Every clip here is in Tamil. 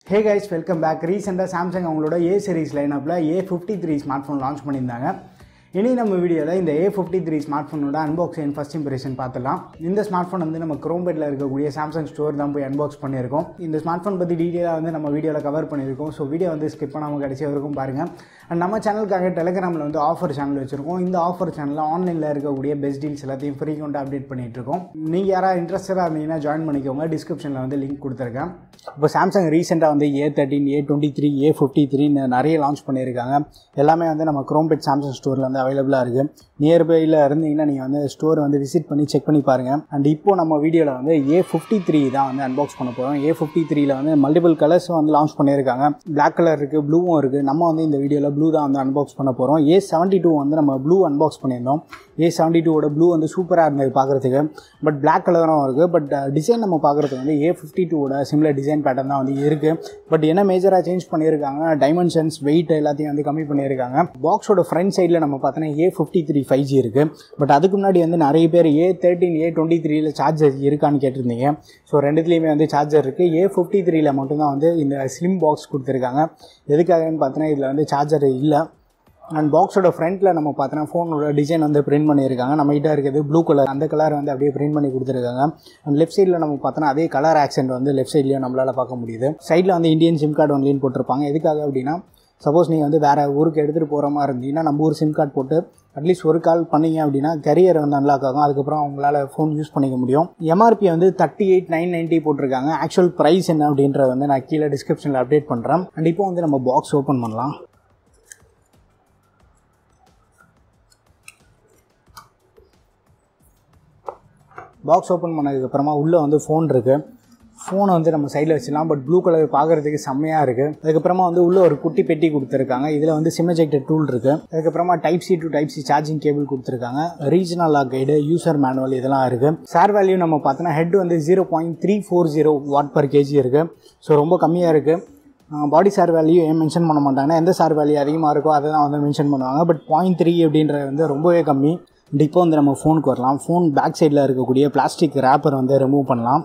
ஹே கைஸ் வெல்கம் பேக் ரீசெண்டாக சாம்சங் அவங்களோட ஏ சீரிஸ் லைனப்பில் A fifty three smartphone launch பண்ணியிருந்தாங்க இனி நம்ம வீடியோவில் இந்த A fifty three smartphone unboxing first impression பார்த்துலாம் இந்த ஸ்மார்ட் ஃபோன் வந்து நம்ம குரோம்பேட்டில் இருக்கக்கூடிய சாம்சங் ஸ்டோர் தான் போய் அன்பாக்ஸ் பண்ணியிருக்கோம் இந்த ஸ்மார்ட் ஃபோன் பற்றி டீட்டெயிலாக வந்து நம்ம வீடியோவில் கவர் பண்ணியிருக்கோம் ஸோ வீடியோ வந்து ஸ்கிப் பண்ணாமல் கடைசி வரைக்கும் பாருங்கள் அண்ட் நம்ம சேனலுக்காக டெலிகிராமில் வந்து ஆஃபர் சேனல் வச்சுருக்கோம் இந்த ஆஃபர் சேனலில் ஆன்லைனில் இருக்கக்கூடிய பெஸ்ட் டீல்ஸ் எல்லாத்தையும் ஃப்ரீக்வெண்ட்டாக அப்டேட் பண்ணிட்டு இருக்கோம் நீங்கள் யாராவது இன்ட்ரெஸ்டடாக இருந்தீங்கன்னா ஜாயின் பண்ணிக்கோங்க டிஸ்கிரிப்ஷனில் வந்து லிங்க் கொடுத்துருக்கேன் இப்போ சாம்சங் ரீசெண்டாக வந்து A thirteen A twenty three A fifty த்ரீன்னு நிறைய லான்ச் பண்ணியிருக்காங்க எல்லாமே வந்து நம்ம குரோம்பேட் சாம்சங் ஸ்டோரில் வந்து அவைலபிளாக இருக்குது நியர்பையில் இருந்தீங்கன்னா நீங்கள் வந்து ஸ்டோர் வந்து விசிட் பண்ணி செக் பண்ணி பாருங்கள் அண்ட் இப்போ நம்ம வீடியோவில் வந்து ஏ ஃபிஃப்டி த்ரீ தான் வந்து அன்பாக்ஸ் பண்ண போகிறோம் ஏ ஃபிஃப்டி த்ரீல வந்து மல்டிபிள் கலர்ஸ் வந்து லான்ச் பண்ணியிருக்காங்க பிளாக் கலர் இருக்குது ப்ளூவும் இருக்குது நம்ம வந்து இந்த வீடியோவில் ப்ளூ தான் வந்து அன்பாக்ஸ் பண்ண போகிறோம் ஏ செவன்ட்டி டூ வந்து நம்ம ப்ளூ அன்பாக்ஸ் பண்ணியிருந்தோம் ஏ செவன்ட்டி டூவோட ப்ளூ வந்து சூப்பராக இருந்தது பார்க்குறதுக்கு பட் பிளாக் கலரும் இருக்குது பட் டிசைன் நம்ம பார்க்குறதுக்கு வந்து ஏ ஃபிஃப்டி டூவோட சிமிலர் டிசைன் பேட்டர்ன் தான் வந்து இருக்குது பட் என்ன மேஜராக சேஞ்ச் பண்ணியிருக்காங்க டைமென்ஷன்ஸ் வெயிட் எல்லாத்தையும் வந்து கம்மி பண்ணியிருக்காங்க பாக்ஸோட ஃப்ரண்ட் சைடில் நம்ம பார்த்தோன்னா A fifty three five G இருக்குது பட் அதுக்கு முன்னாடி வந்து நிறைய பேர் ஏ தேர்ட்டின் ஏ டுவெண்ட்டி த்ரீல சார்ஜர் இருக்கான்னு கேட்டிருந்தீங்க ஸோ ரெண்டுத்துலேயுமே வந்து சார்ஜர் இருக்குது ஏ ஃபிஃப்டி த்ரீல மட்டும்தான் வந்து இந்த ஸ்லிம் பாக்ஸ் கொடுத்துருக்காங்க எதுக்காகன்னு பார்த்தோன்னா இதில் வந்து சார்ஜர் இல்லை அண்ட் பாக்ஸோட ஃப்ரண்ட்டில் நம்ம பார்த்தோன்னா ஃபோனோட டிசைன் வந்து பிரிண்ட் பண்ணியிருக்காங்க நம்ம கிட்ட இருக்கிறது ப்ளூ கலர் அந்த கலர் வந்து அப்படியே பிரிண்ட் பண்ணி கொடுத்துருக்காங்க அண்ட் லெஃப்ட் சைடில் நம்ம பார்த்தோன்னா அதே கலர் ஆக்சென்ட் வந்து லெஃப்ட் சைட்லேயும் நம்மளால் பார்க்க முடியுது சைடில் வந்து இந்தியன் சிம் கார்டு ஒன்லின்னு போட்டிருப்பாங்க எதுக்காக அப்படின்னா சப்போஸ் நீங்கள் வந்து வேறு ஊருக்கு எடுத்துகிட்டு போகிற மாதிரி இருந்தீங்கன்னா நம்ம ஊர் சிம் கார்டு போட்டு அட்லீஸ்ட் ஒரு கால் பண்ணீங்க அப்படின்னா கரியர் வந்து அன்லாக் ஆகும் அதுக்கப்புறம் அவங்களால ஃபோன் யூஸ் பண்ணிக்க முடியும் எம்ஆர்பி வந்து தேர்ட்டி எயிட் நைன் நைன்ட்டி போட்டிருக்காங்க ஆக்சுவல் ப்ரைஸ் என்ன அப்படின்றத வந்து நான் கீழே டிஸ்கிரிப்ஷனில் அப்டேட் பண்ணுறேன் அண்ட் இப்போ வந்து நம்ம பாக்ஸ் ஓப்பன் பண்ணலாம் பாக்ஸ் ஓப்பன் பண்ணதுக்கப்புறமா உள்ளே வந்து ஃபோன் இருக்குது ஃபோனை வந்து நம்ம சைடில் வச்சிடலாம் பட் ப்ளூ கலர் பார்க்குறதுக்கு செம்மையாக இருக்குது அதுக்கப்புறமா வந்து உள்ளே ஒரு குட்டி பெட்டி கொடுத்துருக்காங்க இதில் வந்து சிம்மஜெக்டர் டூல் இருக்குது அதுக்கப்புறமா type C to type C charging cable கொடுத்துருக்காங்க regional lock guide user manual இதெல்லாம் இருக்குது சார் வேல்யூ நம்ம பார்த்தோன்னா ஹெட் வந்து zero point three four zero watt per KG இருக்குது ஸோ ரொம்ப கம்மியாக இருக்குது பாடி சார் வேல்யூ ஏன் மென்ஷன் பண்ண மாட்டாங்கன்னா எந்த சார் வேல்யூ அதிகமாக இருக்கோ அதை தான் வந்து மென்ஷன் பண்ணுவாங்க பட் பாயிண்ட் த்ரீ அப்படின்றது வந்து ரொம்பவே கம்மி இப்போ வந்து நம்ம ஃபோனுக்கு வரலாம் ஃபோன் பேக் சைடில் இருக்கக்கூடிய பிளாஸ்டிக் ரேப்பர் வந்து ரிமூவ் பண்ணலாம்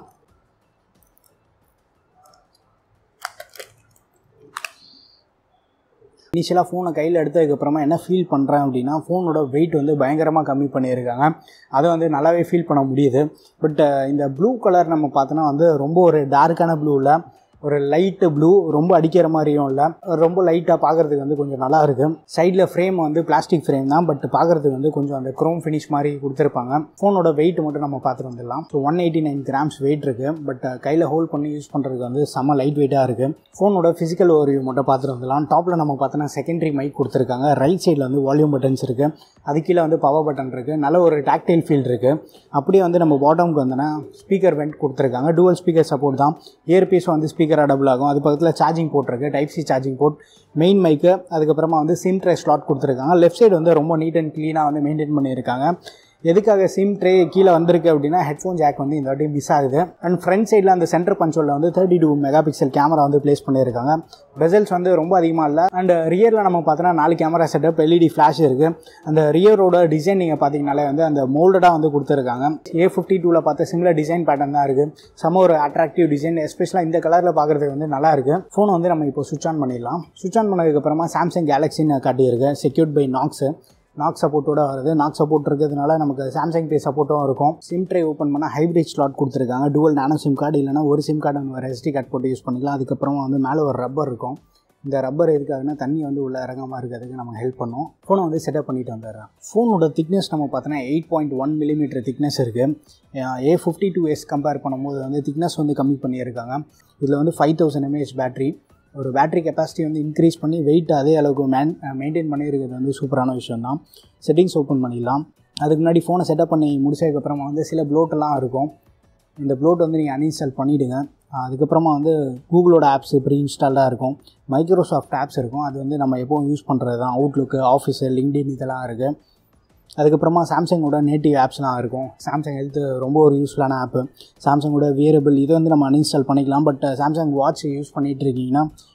இனிஷியலாக ஃபோனை கையில் எடுத்ததுக்கப்புறமா என்ன ஃபீல் பண்ணுறேன் அப்படின்னா ஃபோனோட வெயிட் வந்து பயங்கரமாக கம்மி பண்ணியிருக்காங்க அதை வந்து நல்லாவே ஃபீல் பண்ண முடியுது பட் இந்த ப்ளூ கலர் நம்ம பார்த்தோன்னா வந்து ரொம்ப ஒரு டார்க்கான ப்ளூவில் ஒரு லைட்டு ப்ளூ ரொம்ப அடிக்கிற மாதிரியும் இல்லை ரொம்ப லைட்டாக பார்க்குறதுக்கு வந்து கொஞ்சம் நல்லா இருக்குது சைடில் ஃப்ரேம் வந்து பிளாஸ்டிக் ஃப்ரேம் தான் பட் பார்க்குறதுக்கு வந்து கொஞ்சம் அந்த க்ரோம் ஃபினிஷ் மாதிரி கொடுத்துருப்பாங்க ஃபோனோட வெயிட் மட்டும் நம்ம பார்த்துட்டு வந்துடலாம் so one eighty nine grams weight இருக்குது பட் கையில் ஹோல்ட் பண்ணி யூஸ் பண்ணுறதுக்கு வந்து செம்ம லைட் வெயிட்டாக இருக்குது ஃபோனோட ஃபிசிக்கல் ஓரியூ மட்டும் பார்த்துட்டு வந்துடலாம் டாப்பில் நம்ம பார்த்தோன்னா செகண்டரி மைக் கொடுத்துருக்காங்க ரைட் சைடில் வந்து வால்யூம் பட்டன்ஸ் இருக்குது அது கீழே வந்து பவர் பட்டன் இருக்குது நல்ல ஒரு டாக்டைல் ஃபீல் இருக்குது அப்படியே வந்து நம்ம பாட்டமுக்கு வந்தோன்னா ஸ்பீக்கர் வெண்ட் கொடுத்துருக்காங்க டூவல் ஸ்பீக்கர் சப்போர்ட் தான் இயர்பீஸ் வந்து ஸ்பீக்கர் டபுள் ஆகும் அது பக்கத்தில் சார்ஜிங் போர்ட் இருக்குது type C charging port main mic அதுக்கப்புறமா வந்து சிம் ட்ரே ஸ்லாட் கொடுத்துருக்காங்க லெஃப்ட் சைடு வந்து ரொம்ப நீட் அண்ட் க்ளீனாக வந்து மெயின்டைன் பண்ணியிருக்காங்க எதுக்காக சிம் ட்ரே கீழே வந்திருக்கு அப்படின்னா ஹெட்ஃபோன் ஜாக் வந்து இந்த வாட்டி மிஸ் ஆகுது அண்ட் ஃப்ரண்ட் சைடில் அந்த சென்டர் பஞ்சோலில் வந்து thirty two megapixel camera வந்து ப்ளேஸ் பண்ணியிருக்காங்க பெசல்ஸ் வந்து ரொம்ப அதிகமாக இல்லை அண்ட் ரியரில் நம்ம பார்த்தோன்னா நாலு கேமரா செட்டப் எல்இடி ஃப்ளாஷ் இருக்குது அந்த ரியரோட டிசைன் நீங்கள் பார்த்தீங்கனாலே வந்து அந்த மோல்டடாக வந்து கொடுத்துருக்காங்க ஏ ஃபிஃப்டி டூவில் பார்த்த சிமிலர் டிசைன் பேட்டர்ன் தான் இருக்குது செம்ம ஒரு அட்ராக்டிவ் டிசைன் எஸ்பெஷலாக இந்த கலரில் பார்க்குறதுக்கு வந்து நல்லா இருக்குது ஃபோனை வந்து நம்ம இப்போ சுவிச் ஆன் பண்ணிடலாம் சுவிச் ஆன் பண்ணதுக்கப்புறமா சாம்சங் கேலக்ஸின்னு காட்டியிருக்கு செக்யூர்ட் பை நாக்ஸு நாக் சப்போர்ட்டோட வருது நாக் சப்போர்ட் இருக்கிறதுனால நமக்கு சாம்சங் பே சப்போர்ட்டும் இருக்கும் சிம் ட்ரை ஓப்பன் பண்ணால் ஹைப்ரிட் ஸ்லாட் கொடுத்துருக்காங்க டுவல் நானோ சிம் கார்டு இல்லைனா ஒரு சிம் கார்டு நம்ம எஸ்டி கார்டு போட்டு யூஸ் பண்ணிக்கலாம் அதுக்கப்புறமா வந்து மேலே ஒரு ரப்பர் இருக்கும் இந்த ரப்பர் எதுக்காகனா தண்ணி வந்து உள்ளே இறங்காமல் இருக்கிறதுக்கு நமக்கு ஹெல்ப் பண்ணும் ஃபோனை வந்து செட்டப் பண்ணிட்டு வந்துடுறேன் ஃபோனோட திக்னஸ் நம்ம பார்த்தோன்னா eight point one millimetre thickness இருக்குது A fifty two S compare பண்ணும்போது வந்து திக்னஸ் வந்து கம்மி பண்ணியிருக்காங்க இதில் வந்து ஃபைவ் தௌசண்ட் எம்ஏஹெச் பேட்டரி ஒரு பேட்டரி கெப்பாசிட்டி வந்து இன்க்ரீஸ் பண்ணி வெயிட் அதே அளவுக்கு மேன் மெயின்டைன் பண்ணியிருக்கிறது வந்து சூப்பரான விஷயம் தான் செட்டிங்ஸ் ஓப்பன் பண்ணிடலாம் அதுக்கு முன்னாடி ஃபோனை செட்டப் பண்ணி முடிச்சதுக்கப்புறமா வந்து சில ப்ளோட்டெல்லாம் இருக்கும் இந்த ப்ளோட் வந்து நீங்கள் அன்இன்ஸ்டால் பண்ணிவிடுங்க அதுக்கப்புறமா வந்து கூகுளோட ஆப்ஸ் ப்ரீ இன்ஸ்டால்டாக இருக்கும் மைக்ரோசாஃப்ட் ஆப்ஸ் இருக்கும் அது வந்து நம்ம எப்போவும் யூஸ் பண்ணுறது தான் அவுட்லுக்கு ஆஃபீஸு லிங்க்டின் இதெல்லாம் இருக்குது அதுக்கப்புறமா சாம்சங்கோட நேட்டிவ் ஆப்ஸ்லாம் இருக்கும் சாம்சங் ஹெல்த்து ரொம்ப ஒரு யூஸ்ஃபுல்லான ஆப்பு சாம்சங்கோட வியரபிள் இதை வந்து நம்ம அன்இன்ஸ்டால் பண்ணிக்கலாம் பட் சாம்சங் வாட்ச் யூஸ் பண்ணிகிட்டு இருக்கீங்கன்னா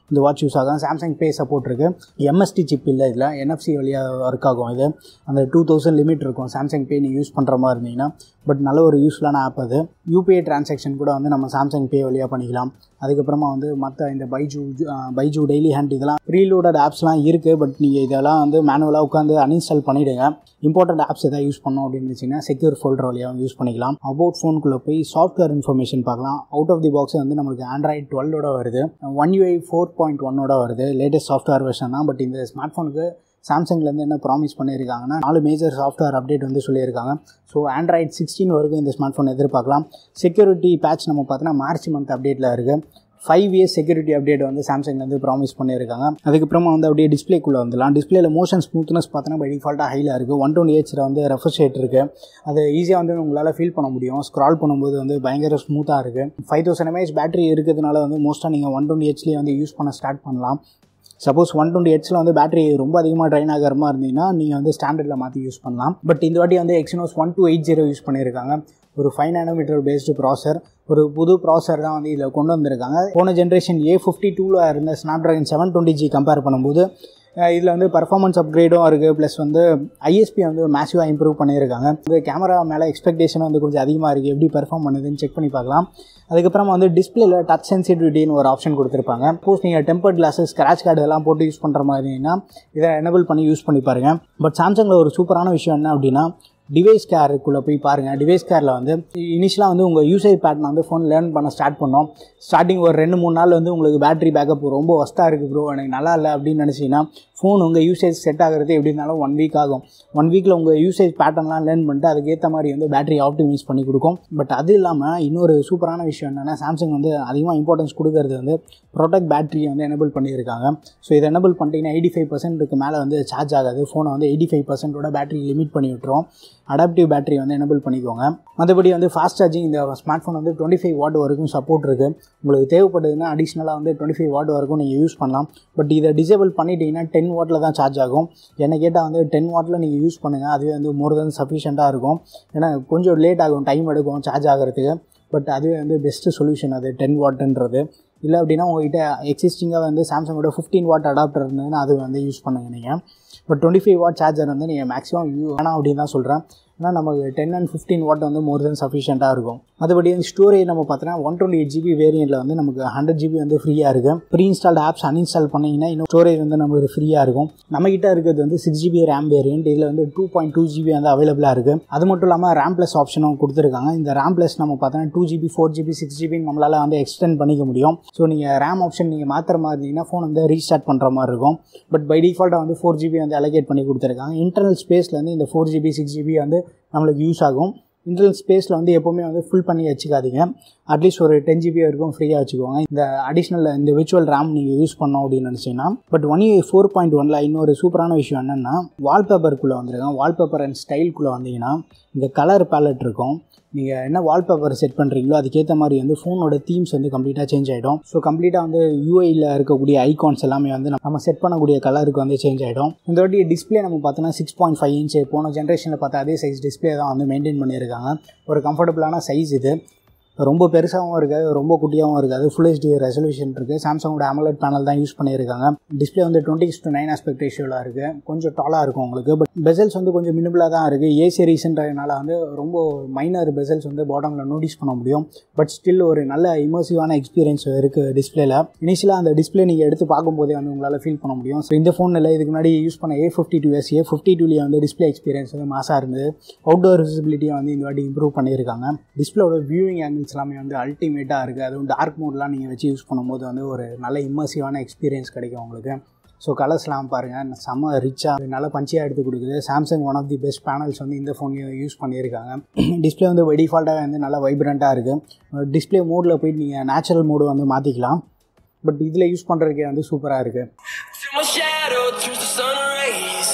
இந்த வாட்ச் யூஸ் ஆகும் சாம்சங் பே சப்போர்ட் இருக்குது எம்எஸ்டி சிப் இல்லை இதில் என்எஃப்சி வழியாக ஒர்க் ஆகும் இது அந்த டூ தௌசண்ட் லிமிட் இருக்கும் சாம்சங் பே நீங்கள் யூஸ் பண்ணுற மாதிரி இருந்தீங்கன்னா பட் நல்ல ஒரு யூஸ்ஃபுல்லான ஆப் அது யூபிஐ டிரான்சாக்ஷன் கூட வந்து நம்ம சாம்சங் பே வழியாக பண்ணிக்கலாம் அதுக்கப்புறமா வந்து மற்ற இந்த பைஜூ பைஜூ டெய்லி ஹேண்ட் இதெல்லாம் ப்ரீலோடட் ஆப்ஸ்லாம் இருக்குது பட் நீங்கள் இதெல்லாம் வந்து மேனுவலாக உட்காந்து அன்இன்ஸ்டால் பண்ணிவிடுங்க இம்பார்ட்டன்ட் ஆப்ஸ் எதாவது யூஸ் பண்ணோம் அப்படின்னு வச்சிங்கன்னா செக்யூர் ஃபோல்டர் வழியாக யூஸ் பண்ணிக்கலாம் அபவுட் ஃபோனுக்குள்ளே போய் சாஃப்ட்வேர் இன்ஃபர்மேஷன் பார்க்கலாம் அவுட் ஆஃப் தி பாக்ஸ் வந்து நம்மளுக்கு ஆண்ட்ராய்ட் டுவெல்லோட வருது ஒன் யூஐ ஃபோர் பாயிண்ட் ஒன்னோட வருது லேட்டஸ்ட் சாஃப்ட்வேர் வெர்ஷன் தான் பட் இந்த ஸ்மார்ட் ஃபோனுக்கு சாம்சங்லேருந்து என்ன ப்ராமிஸ் பண்ணியிருக்காங்கன்னா நாலு மேஜர் சாஃப்ட்வேர் அப்டேட் வந்து சொல்லியிருக்காங்க ஸோ ஆண்ட்ராய்ட் சிக்ஸ்டீன் வரைக்கும் இந்த ஸ்மார்ட் ஃபோன் எதிர்பார்க்கலாம் செக்யூரிட்டி பேட்ச் நம்ம பார்த்தோன்னா மார்ச் மந்த் அப்டேட்டில் இருக்குது ஃபைவ் இயர்ஸ் செக்யூரிட்டி அப்டேட் வந்து சாம்சங்லேருந்து ப்ராமிஸ் பண்ணியிருக்காங்க அதுக்கப்புறமா வந்து அப்படியே டிஸ்பிளேக்குள்ளே வந்துடலாம் டிஸ்பிளேல மோஷன் ஸ்மூத்னஸ் பார்த்தோன்னா பை டிஃபால்ட்டாக ஹையில் இருக்குது ஒன் டுவெண்ட்டி ஹெச்சில் வந்து ரெஃப்ரெஷ் ரேட் இருக்குது அது ஈஸியாக வந்து உங்களால் ஃபீல் பண்ண முடியும் ஸ்க்ரால் பண்ணும்போது வந்து பயங்கர ஸ்மூத்தாக இருக்குது ஃபைவ் தௌசண்ட் எம்ஏஹெச் பேட்டரி இருக்கிறதுனால வந்து மோஸ்ட்டாக நீங்கள் ஒன் டுவெண்ட்டி ஹெச்லேயே வந்து யூஸ் பண்ண ஸ்டார்ட் பண்ணலாம் சப்போஸ் ஒன் டுவெண்ட்டி ஹெட்ஸில் வந்து பேட்டரி ரொம்ப அதிகமாக ட்ரைன் ஆகிற மாதிரி இருந்தீங்கன்னா நீங்கள் வந்து ஸ்டாண்டர்டில் மாற்றி யூஸ் பண்ணலாம் பட் இந்த வாட்டி வந்து Exynos one two eight zero use பண்ணியிருக்காங்க ஒரு ஃபைவ் நானோமீட்டர் பேஸ்டு ப்ராசர் ஒரு புது ப்ராசர் தான் வந்து இதில் கொண்டு வந்திருக்காங்க போன ஜென்ரேஷன் ஏ ஃபிஃப்டி டூவில் இருந்த Snapdragon seven twenty G compare பண்ணும்போது இதில் வந்து பர்ஃபார்மன்ஸ் அப்கிரேடும் இருக்குது ப்ளஸ் வந்து ஐஎஸ்பி வந்து மேசிவாக இம்ப்ரூவ் பண்ணியிருக்காங்க இந்த கேமரா மேலே எக்ஸ்பெக்டேஷன் வந்து கொஞ்சம் அதிகமாக இருக்குது எப்படி பெர்ஃபார்ம் பண்ணுதுன்னு செக் பண்ணி பார்க்கலாம் அதுக்கப்புறமா வந்து டிஸ்பிளேல டச் சென்சிட்டிவிட்டின்னு ஒரு ஆப்ஷன் கொடுத்துருப்பாங்க சப்போஸ் நீங்கள் டெம்பர் கிளாஸஸ் ஸ்க்ராச் கார்டு எல்லாம் போட்டு யூஸ் பண்ணுற மாதிரினா இதை எனபிள் பண்ணி யூஸ் பண்ணி பாருங்கள் பட் சாம்சங்கில் ஒரு சூப்பரான விஷயம் என்ன அப்படின்னா டிவைஸ் கேருக்குள்ளே போய் பாருங்கள் டிவைஸ் கேரில் வந்து இனிஷியலாக வந்து உங்கள் யூசேஜ் பேட்டர்ன் வந்து ஃபோன் லேர்ன் பண்ண ஸ்டார்ட் பண்ணோம் ஸ்டார்டிங் ஒரு ரெண்டு மூணு நாள் வந்து உங்களுக்கு பேட்டரி பேக்கப் ரொம்ப ஒஸ்ட்டாக இருக்குது ப்ரோ எனக்கு நல்லா இல்லை அப்படின்னு நினச்சிங்கன்னா ஃபோன் உங்கள் யூசேஜ் செட் ஆகிறது எப்படி இருந்தாலும் ஒன் வீக் ஆகும் ஒன் வீக்கில் உங்கள் யூசேஜ் பேட்டர்ன்லாம் லேர்ன் பண்ணிட்டு அதுக்கேற்ற மாதிரி வந்து பேட்டரி ஆப்டிமைஸ் பண்ணி கொடுக்கும் பட் அது இல்லாமல் இன்னொரு சூப்பரான விஷயம் என்னென்னா சாம்சங் வந்து அதிகமாக இம்பார்ட்டன்ஸ் கொடுக்கறது வந்து ப்ரொடக்ட் பேட்டரியை வந்து எனபிள் பண்ணியிருக்காங்க ஸோ இதை எனபிள் பண்ணிட்டீங்கன்னா எயிட்டி ஃபைவ் பர்சன்ட்டுக்கு மேலே வந்து சார்ஜ் ஆகாது ஃபோனை வந்து எயிட்டி ஃபைவ் பர்சன்ட்டோட பேட்டரி லிமிட் பண்ணி விட்டுரும் அடாப்டிவ் பேட்டரி வந்து எனபிள் பண்ணிக்கோங்க மற்றபடி வந்து ஃபாஸ்ட் சார்ஜிங் இந்த ஸ்மார்ட் ஃபோன் வந்து டுவெண்ட்டி ஃபைவ் வாட் வரைக்கும் சப்போர்ட் இருக்குது உங்களுக்கு தேவைப்படுதுன்னா அடிஷ்னலாக வந்து டுவெண்ட்டி ஃபைவ் வாட் வரைக்கும் நீங்கள் யூஸ் பண்ணலாம் பட் இதை டிசேபிள் பண்ணிட்டீங்கன்னா டென் வாட்டில் தான் சார்ஜ் ஆகும் என்ன கேட்டால் வந்து டென் வாட்டில் நீங்கள் யூஸ் பண்ணுங்கள் அதுவே வந்து மோர் தென் சஃபிஷியண்ட்டாக இருக்கும் ஏன்னா கொஞ்சம் லேட் ஆகும் டைம் எடுக்கும் சார்ஜ் ஆகிறதுக்கு பட் அதுவே வந்து பெஸ்ட்டு சொல்யூஷன் அது டென் வாட்டுன்றது இல்லை அப்படின்னா உங்கள்கிட்ட எக்ஸிஸ்டிங்காக வந்து சாம்சங்கோட ஃபிஃப்டீன் வாட் அடாப்டர் இருந்ததுன்னா அது வந்து யூஸ் பண்ணுங்கள் நீங்கள் but twenty five watt charger வந்து நீங்கள் மேக்ஸிமம் யூ வேணாம் அப்படின்னு தான் சொல்கிறேன் ஏன்னா நமக்கு டென் அண்ட் ஃபிஃப்டீன் வாட் வந்து மோர் தென் சஃபிஷியண்ட்டாக இருக்கும் மற்றபடி வந்து ஸ்டோரேஜ் நம்ம பார்த்தோன்னா ஒன் டுவெண்ட்டி எயிட் ஜிபி வேரியண்ட்டில் வந்து நமக்கு ஹண்ட்ரட் ஜிபி வந்து ஃப்ரீயாக இருக்குது ப்ரீ இன்ஸ்டால்ட் ஆப்ஸ் அன்இன்ஸ்டால் பண்ணிங்கன்னா இன்னும் ஸ்டோரேஜ் வந்து நமக்கு ஃப்ரீயாக இருக்கும் நம்மகிட்ட இருக்கிறது வந்து சிக்ஸ் ஜிபி ரேம் வேரியண்ட் இதில் வந்து டூ பாயிண்ட் டூ ஜிபி வந்து அவைலபிளாக இருக்குது அது மட்டும் இல்லாமல் ரேம் ப்ளஸ் ஆப்ஷனும் கொடுத்துருக்காங்க இந்த ரேம் ப்ளஸ் நம்ம பார்த்தோன்னா two GB four GB six GB நம்மளால் வந்து எக்ஸ்டெண்ட் பண்ணிக்க முடியும் ஸோ நீங்கள் ரேம் ஆப்ஷன் நீங்கள் மாற்றுற மாதிரி இருந்தீங்கன்னா ஃபோன் வந்து ரீஸ்டார்ட் பண்ணுற மாதிரி இருக்கும் பட் பை டிஃபால்ட்டாக வந்து ஃபோர் ஜிபி வந்து அலோகேட் பண்ணி கொடுத்துருக்காங்க இன்டர்னல் ஸ்பேஸில் வந்து இந்த ஃபோர் ஜிபி சிக்ஸ் ஜிபி வந்து நம்மளுக்கு யூஸ் ஆகும் இன்டர்னல் ஸ்பேஸில் வந்து எப்போவுமே வந்து ஃபுல் பண்ணி வச்சுக்காதீங்க அட்லீஸ்ட் ஒரு டென் ஜிபி வரைக்கும் ஃப்ரீயாக வச்சுக்கோங்க இந்த அடிஷ்னல் இந்த விர்ச்சுவல் ரேம் நீங்கள் யூஸ் பண்ணோம் அப்படின்னு நினச்சிங்கன்னா but one A four point ஒனில் இன்னொரு சூப்பரான விஷயம் என்னென்னா வால்பேப்பருக்குள்ளே வந்திருக்கேன் வால்பேப்பர் அண்ட் ஸ்டைல்குள்ளே வந்தீங்கன்னா இந்த கலர் பேலட் இருக்கும் நீங்கள் என்ன வால்பேப்பர் செட் பண்ணுறீங்களோ அதுக்கேற்ற மாதிரி வந்து ஃபோனோட தீம்ஸ் வந்து கம்ப்ளீட்டாக சேஞ்ச் ஆகிடும் ஸோ கம்ப்ளீட்டாக வந்து யூஐயில் இருக்கக்கூடிய ஐகான்ஸ் எல்லாமே வந்து நம்ம செட் பண்ணக்கூடிய கலருக்கு வந்து சேஞ்ச் ஆகிடும் இந்த வாட்டி டிஸ்பிளே நம்ம பார்த்தோன்னா சிக்ஸ் பாயிண்ட் ஃபைவ் இன்ச் போன ஜென்ரேஷனில் பார்த்தா அதே சைஸ் டிஸ்பிளே தான் வந்து மெயின்டைன் பண்ணியிருக்காங்க ஒரு கம்ஃபர்டபுளான சைஸ் இது ரொம்ப பெருசாகவும் இருக்காது ரொம்ப குட்டியாகவும் இருக்காது ஃபுல் ஹெச்டி ரெசல்யூஷன் இருக்குது சாம்சங்கோட அமலட் பேனல் தான் யூஸ் பண்ணியிருக்காங்க டிஸ்பிளே வந்து டுவெண்ட்டி டு நைன் ஆஸ்பெக்ட் ரேஷியோவில் இருக்குது கொஞ்சம் டாலாக இருக்கும் உங்களுக்கு பட் பெசல்ஸ் வந்து கொஞ்சம் மினிமலாக தான் இருக்குது ஏ சீரீஸ்ன்றதுனால வந்து ரொம்ப மைனர் பெசல்ஸ் வந்து பாட்டமில் நோட்டீஸ் பண்ண முடியும் பட் ஸ்டில் ஒரு நல்ல இமர்சிவான எக்ஸ்பீரியன்ஸ் இருக்குது டிஸ்பிளேல இனிஷியலாக அந்த டிஸ்பிளே நீங்கள் எடுத்து பார்க்கும்போதே வந்து உங்களால் ஃபீல் பண்ண முடியும் ஸோ இந்த ஃபோனில் இதுக்கு முன்னாடி யூஸ் பண்ண A fifty two S A fifty டூலேயே வந்து டிஸ்பிளே எக்ஸ்பீரியன்ஸ் வந்து மாசாக இருந்தது அவுட்டோர் விசிபிலிட்டியை வந்து இந்த வாட்டி இம்ப்ரூவ் பண்ணியிருக்காங்க டிஸ்பிளோட வியூவிங் ஆங்கிள்ஸ் எல்லாமே வந்து அல்டிமேட்டாக இருக்குது அதுவும் டார்க் மோட்லாம் நீங்கள் வச்சு யூஸ் பண்ணும்போது வந்து ஒரு நல்ல இம்மர்சிவான எக்ஸ்பீரியன்ஸ் கிடைக்கும் உங்களுக்கு ஸோ கலர்ஸ்லாம் பாருங்கள் செம்ம ரிச்சாக நல்ல பஞ்சியாக எடுத்து கொடுக்குது Samsung one of the best panels வந்து இந்த ஃபோன்லையும் யூஸ் பண்ணியிருக்காங்க டிஸ்பிளே வந்து டிஃபால்ட்டாக வந்து நல்லா வைப்ரண்ட்டாக இருக்குது டிஸ்பிளே மோடில் போயிட்டு நீங்கள் நேச்சுரல் மோடு வந்து மாற்றிக்கலாம் பட் இதில் யூஸ் பண்ணுறதுக்கே வந்து சூப்பராக இருக்குது Till my shadow turns to sun rays.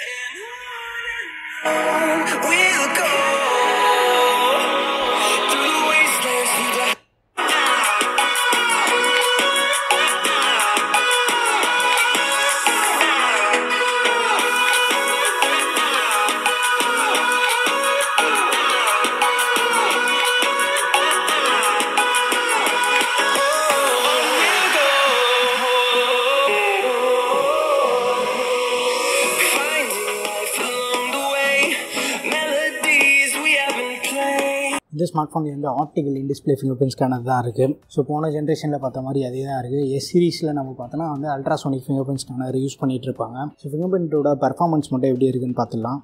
And we'll go through the wastelands, through the we'll go smartphone வந்து optical in display fingerprint scanner தான் இருக்குது ஸோ போன ஜென்ரேஷனில் பார்த்த மாதிரி அதே தான் இருக்குது எஸ் சீரிஸில் நம்ம பார்த்தோன்னா வந்து ultrasonic fingerprint scanner use பண்ணிட்டு இருப்பாங்க ஸோ ஃபிங்கர் பிரிண்ட்டோட பர்ஃபார்மன்ஸ் மட்டும் எப்படி இருக்குன்னு பார்த்துடலாம்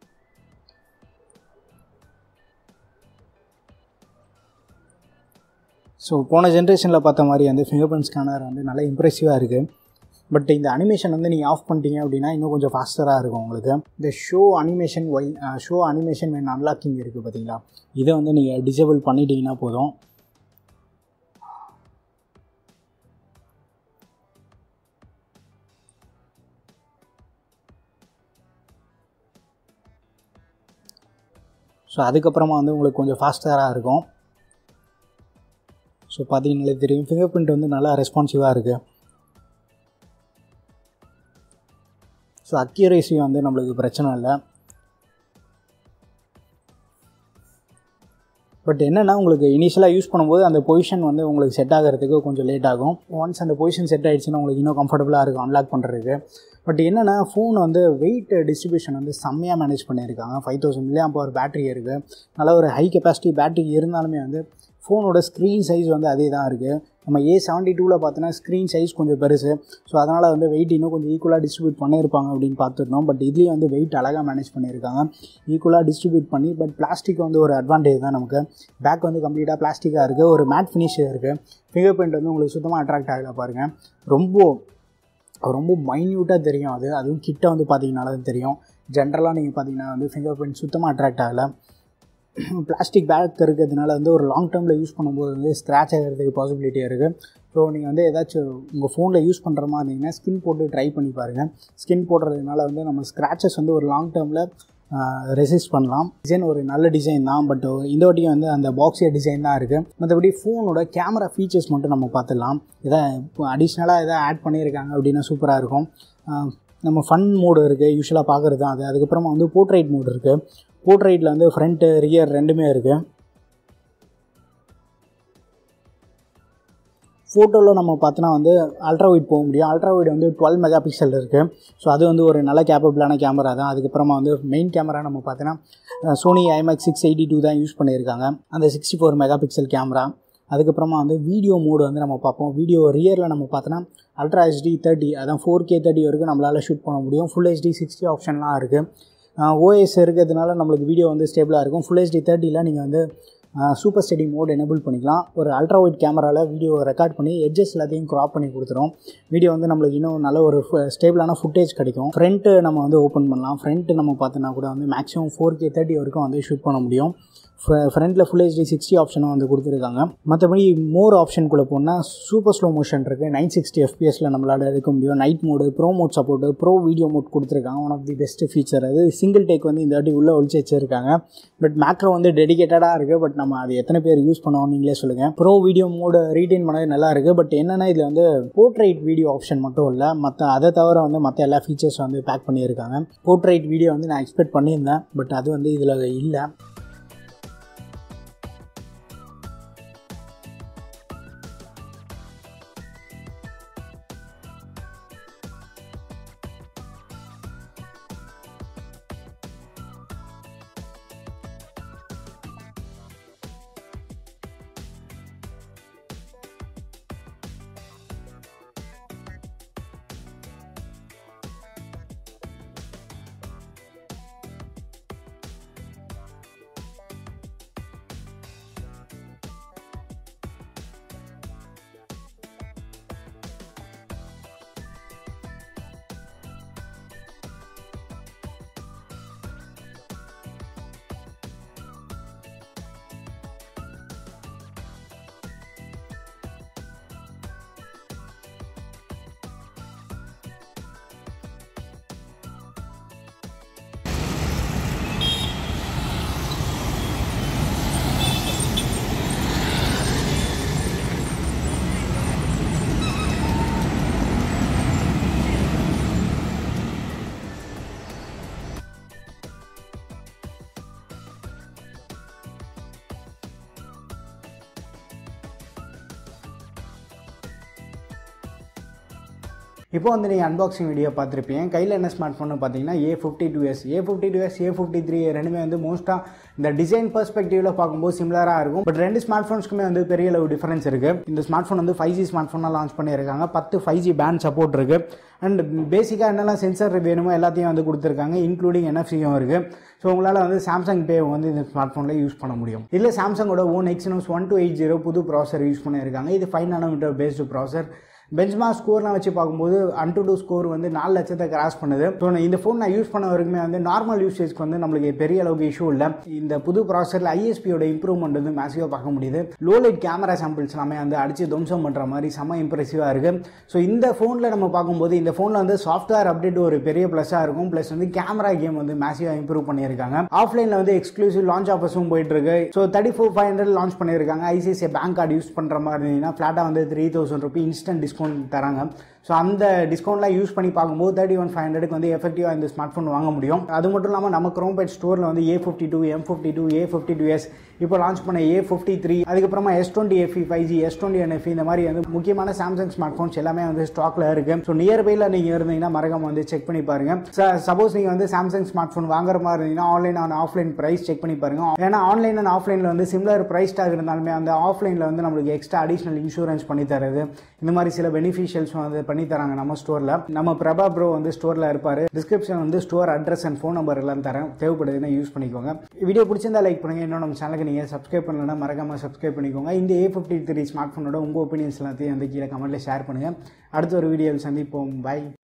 ஸோ போன ஜென்ரேஷனில் பார்த்த மாதிரி வந்து ஃபிங்கர் பிரிண்ட் ஸ்கேனர் வந்து நல்லா இம்ப்ரெசிவாக இருக்குது பட் இந்த அனிமேஷன் வந்து நீங்கள் ஆஃப் பண்ணிட்டீங்க அப்படின்னா இன்னும் கொஞ்சம் ஃபாஸ்டராக இருக்கும் உங்களுக்கு இந்த show animation why show animation வேணும் அன்லாக்கிங் இருக்குது பார்த்தீங்களா இதை வந்து நீங்கள் டிசேபிள் பண்ணிட்டீங்கன்னா போதும் ஸோ அதுக்கப்புறமா வந்து உங்களுக்கு கொஞ்சம் ஃபாஸ்டராக இருக்கும் ஸோ பார்த்தீங்கனாலே தெரியும் ஃபிங்கர் பிரிண்ட் வந்து நல்லா ரெஸ்பான்சிவாக இருக்குது ஸோ அக்யூரேசி வந்து நம்மளுக்கு பிரச்சனை இல்லை பட் என்னென்னா உங்களுக்கு இனிஷியலாக யூஸ் பண்ணும்போது அந்த பொசிஷன் வந்து உங்களுக்கு செட் ஆகிறதுக்கு கொஞ்சம் லேட் ஆகும் ஒன்ஸ் அந்த பொசிஷன் செட் ஆகிடுச்சுன்னா உங்களுக்கு இன்னும் கம்ஃபர்டபுளாக இருக்கும் அன்லாக் பண்ணுறதுக்கு பட் என்னென்னா ஃபோன் வந்து வெயிட் டிஸ்ட்ரிபியூஷன் வந்து செம்மையாக மேனேஜ் பண்ணியிருக்காங்க five thousand milliamp power battery இருக்குது நல்ல ஒரு ஹை கெப்பாசிட்டி பேட்டரி இருந்தாலுமே வந்து ஃபோனோட ஸ்க்ரீன் சைஸ் வந்து அதே தான் இருக்குது நம்ம ஏ செவன்ட்டி டூவில் பார்த்தோன்னா ஸ்க்ரீன் சைஸ் கொஞ்சம் பெருசு ஸோ அதனால் வந்து வெயிட் இன்னும் கொஞ்சம் ஈக்குவலாக டிஸ்ட்ரிபியூட் பண்ணியிருப்பாங்க அப்படின்னு பார்த்துருந்தோம் பட் இதுலேயும் வந்து வெயிட் அழகாக மேனேஜ் பண்ணியிருக்காங்க ஈக்குவலாக டிஸ்ட்ரிபியூட் பண்ணி பட் பிளாஸ்டிக் வந்து ஒரு அட்வான்டேஜ் தான் நமக்கு பேக் வந்து கம்ப்ளீட்டாக பிளாஸ்டிக்காக இருக்குது ஒரு மேட் ஃபினிஷ் இருக்குது ஃபிங்கர் பிரிண்ட் வந்து உங்களுக்கு சுத்தமாக அட்ராக்ட் ஆகல பாருங்கள் ரொம்ப ரொம்ப மைன்யூட்டாக தெரியும் அது அதுவும் கிட்ட வந்து பார்த்தீங்கனால தான் தெரியும் ஜென்ரலாக நீங்கள் பார்த்தீங்கன்னா வந்து ஃபிங்கர் பிரிண்ட் சுத்தமாக அட்ராக்ட் ஆகலை பிளாஸ்டிக் பேக் இருக்கிறதுனால வந்து ஒரு லாங் டேர்மில் யூஸ் பண்ணும்போது வந்து ஸ்க்ராட்ச் ஆகிறதுக்கு பாசிபிலிட்டி இருக்குது ஸோ நீங்கள் வந்து ஏதாச்சும் உங்கள் ஃபோனில் யூஸ் பண்ணுற மாதிரி இருந்தீங்கன்னா ஸ்கின் போட்டு ட்ரை பண்ணி பாருங்கள் ஸ்கின் போடுறதுனால வந்து நம்ம ஸ்க்ராச்சஸ் வந்து ஒரு லாங் டேர்மில் ரெசிஸ்ட் பண்ணலாம் டிசைன் ஒரு நல்ல டிசைன் தான் பட் இந்த வாட்டியும் வந்து அந்த பாக்ஸிய டிசைன் தான் இருக்குது மற்றபடி ஃபோனோட கேமரா ஃபீச்சர்ஸ் மட்டும் நம்ம பார்த்துடலாம் எதாவது இப்போ அடிஷ்னலாக எதாவது ஆட் பண்ணியிருக்காங்க அப்படின்னா சூப்பராக இருக்கும் நம்ம ஃபன் மோடு இருக்குது யூஸ்வலாக பார்க்குறது தான் அது அதுக்கப்புறமா வந்து போர்ட்ரைட் மோடு இருக்குது போர்ட்ரைட்டில் வந்து ஃப்ரண்ட்டு ரியர் ரெண்டுமே இருக்குது ஃபோட்டோவில் நம்ம பார்த்தோன்னா வந்து அல்ட்ரா வைட் போக முடியும் அல்ட்ரா வைட் வந்து டுவெல் மெகா பிக்சல் இருக்குது ஸோ அது வந்து ஒரு நல்ல கேப்பபிளான கேமரா தான் அதுக்கப்புறமா வந்து மெயின் கேமரா நம்ம பார்த்தோன்னா Sony IMX six eighty two தான் யூஸ் பண்ணியிருக்காங்க அந்த sixty four megapixel camera அதுக்கப்புறமா வந்து வீடியோ மோடு வந்து நம்ம பார்ப்போம் வீடியோ ரியரில் நம்ம பார்த்தோன்னா அல்ட்ரா ஹெச்டி தேர்ட்டி அதான் ஃபோர் கே தேர்ட்டி வரைக்கும் நம்மளால் ஷூட் பண்ண முடியும் ஃபுல் ஹெச்டி சிக்ஸ்டி ஆப்ஷன்லாம் இருக்குது ஓஎஸ் இருக்கிறதுனால நம்மளுக்கு வீடியோ வந்து ஸ்டேபிளாக இருக்கும் ஃபுல் ஹெச்டி தேர்ட்டியில் நீங்கள் வந்து சூப்பர் ஸ்டடி மோட் எனபிள் பண்ணிக்கலாம் ஒரு அல்ட்ரா ஒயிட் கேமராவில் வீடியோ ரெக்கார்ட் பண்ணி எட்ஜஸ் எல்லாத்தையும் க்ராப் பண்ணி கொடுத்துரும் வீடியோ வந்து நம்மளுக்கு இன்னும் நல்ல ஒரு ஸ்டேபிளான ஃபுட்டேஜ் கிடைக்கும் ஃப்ரண்ட்டு நம்ம வந்து ஓப்பன் பண்ணலாம் ஃப்ரண்ட்டு நம்ம பார்த்தோன்னா கூட வந்து மேக்ஸிமம் ஃபோர் கே தேர்ட்டி வரைக்கும் வந்து ஷூட் பண்ண முடியும் ஃப்ரண்ட்டில் ஃபுல் ஹெச்டி சிக்ஸ்டி ஆப்ஷனும் வந்து கொடுத்துருக்காங்க மற்றபடி மோர் ஆப்ஷனுக்குள்ளே போனால் சூப்பர் ஸ்லோ மோஷன் இருக்குது நைன் சிக்ஸ்டி எஃபிஎஸில் நம்மளால் எடுக்க முடியும் night mode pro mode support pro video mode கொடுத்துருக்காங்க one of the best feature அது சிங்கிள் டேக் வந்து இந்த வாட்டி உள்ளே ஒழிச்சு வச்சிருக்காங்க பட் மேக்ரோ வந்து டெடிக்கேட்டடாக இருக்குது பட் நம்ம அது எத்தனை பேர் யூஸ் பண்ணுவோம் நீங்களே சொல்லுங்கள் ப்ரோ வீடியோ மோடு ரீட்டைன் பண்ணது நல்லா இருக்குது பட் என்னென்னா இதில் வந்து போர்ட்ரைட் வீடியோ ஆப்ஷன் மட்டும் இல்லை மற்ற அதை தவிர வந்து மற்ற எல்லா ஃபீச்சர்ஸ் வந்து பேக் பண்ணியிருக்காங்க போர்ட்ரைட் வீடியோ வந்து நான் எக்ஸ்பெக்ட் பண்ணியிருந்தேன் பட் அது வந்து இதில் இல்லை இப்போ வந்து நீங்கள் அன்பாக்சிங் வீடியோ பார்த்துருப்பீங்க கையில் என்ன ஸ்மார்ட் ஃபோன் பார்த்தீங்கன்னா A fifty two S A fifty two S A fifty three ரெண்டுமே வந்து மோஸ்ட்டாக இந்த டிசைன் பெர்ஸ்பெக்டிவ்ல பார்க்கும்போது சிமிலராக இருக்கும் பட் ரெண்டு ஸ்மார்ட் ஃபோன்ஸ்க்குமே வந்து பெரிய அளவு டிஃபரன்ஸ் இருக்கு இந்த ஸ்மார்ட் ஃபோன் வந்து ஃபைவ் ஜி ஸ்மார்ட் ஃபோனாக லான்ச் பண்ணியிருக்காங்க பத்து ஃபைவ் ஜி பேண்ட் சப்போர்ட் இருக்கு அண்ட் பேசிக்காக என்னெல்லாம் சென்சர் வேணுமோ எல்லாத்தையும் வந்து கொடுத்துருக்காங்க இன்க்ளூடிங் என்எஃப்சியும் இருக்கு ஸோ உங்களால் வந்து சாம்சங் பே வந்து இந்த ஸ்மார்ட் ஃபோனில் யூஸ் பண்ண முடியும் இதில் சாம்சங்கோட own Exynos one two eight zero புது ப்ராசர் யூஸ் பண்ணியிருக்காங்க இது five nanometre based processor benchmark ஸ்கோர்லாம் வச்சு பார்க்கும்போது அன் டு டூ ஸ்கோர் வந்து நாலு லட்சத்தை கிராஸ் பண்ணுது ஸோ இந்த ஃபோன் நான் யூஸ் பண்ண வரைக்குமே வந்து நார்மல் யூசேஜ்க்கு வந்து நம்மளுக்கு பெரிய அளவுக்கு இஷ்யூ இல்லை இந்த புது ப்ராசரில் ஐஎஸ்பியோட இம்ப்ரூவ்மெண்ட் வந்து மேசிவாக பார்க்க முடியுது லோ லைட் கேமரா சாம்பிள்ஸ் எல்லாமே வந்து அடிச்சு துவம்சம் பண்ணுற மாதிரி செம்ம இம்ப்ரெசிவாக இருக்குது ஸோ இந்த ஃபோனில் நம்ம பார்க்கும்போது இந்த ஃபோனில் வந்து சாஃப்ட்வேர் அப்டேட் ஒரு பெரிய ப்ளஸ்ஸாக இருக்கும் ப்ளஸ் வந்து கேமரா கேம் வந்து மேசிவாக இம்ப்ரூவ் பண்ணியிருக்காங்க ஆஃப்லைனில் வந்து எக்ஸ்க்ளூசிவ் லான்ச் ஆஃபர்ஸும் போயிட்டு இருக்கு so thirty four five hundred launch பண்ணியிருக்காங்க ஐசிஐசிஐ பேங்க் கார்டு யூஸ் பண்ணுற மாதிரி இருந்தீங்கன்னா ஃப்ளாட்டாக வந்து three thousand rupee instant discount தராங்க ஸோ அந்த டிஸ்கவுண்ட்லாம் யூஸ் பண்ணி பார்க்கும்போது தேர்ட்டி ஒன் ஃபைவ் ஹண்ட்ரடுக்கு வந்து எஃபெக்டிவாக இந்த ஸ்மார்ட் ஃபோன் வாங்க முடியும் அது மட்டும் இல்லாமல் நம்ம க்ரோம்பேட் ஸ்டோரில் வந்து A fifty two M fifty two A fifty two S இப்போ லான்ச் பண்ண ஏ ஃபிஃப்டி த்ரீ அதுக்கப்புறமா S twenty FE five G S twenty NF இந்த மாதிரி வந்து முக்கியமான சாம்சங் ஸ்மார்ட் ஃபோன்ஸ் எல்லாமே வந்து ஸ்டாக்ல இருக்கு ஸோ நியர்பையில் நீங்கள் இருந்தீங்கன்னா மறக்காம வந்து செக் பண்ணி பாருங்க சப்போஸ் நீங்கள் வந்து சாம்சங் ஸ்மார்ட் ஃபோன் வாங்குற மாதிரி இருந்தீங்கன்னா online on offline price check பண்ணி பாருங்க ஏன்னா ஆன்லைன் அண்ட் ஆஃப்லைனில் வந்து சிம்லர் ப்ரைஸ் டாக் இருந்தாலுமே அந்த ஆஃப்லைனில் வந்து நம்மளுக்கு எக்ஸ்ட்ரா அடிஷனல் இன்சூரன்ஸ் பண்ணி தருது இந்த மாதிரி சில பெனிஃபிஷியல்ஸ் வந்து பண்ணி தராங்க நம்ம ஸ்டோரில் நம்ம பிரபா ப்ரோ வந்து ஸ்டோரில் இருப்பார் டிஸ்கிரிப்ஷன் வந்து store address and phone number எல்லாம் தரேன் தேவைப்படுதுன்னா யூஸ் பண்ணிக்கோங்க வீடியோ பிடிச்சிருந்தா லைக் பண்ணுங்க இன்னும் நம்ம சேனலுக்கு நீங்கள் சப்ஸ்கிரைப் பண்ணலன்னா மறக்காம சப்ஸ்கிரைப் பண்ணிக்கோங்க இந்த ஏ ஃபிஃப்டி த்ரீ ஸ்மார்ட் ஃபோனோட உங்கள் ஒப்பீனியன்ஸ் எல்லாத்தையும் வந்து கீழே கமெண்ட்டில் ஷேர் பண்ணுங்கள் அடுத்த ஒரு வீடியோவில் சந்திப்போம் பை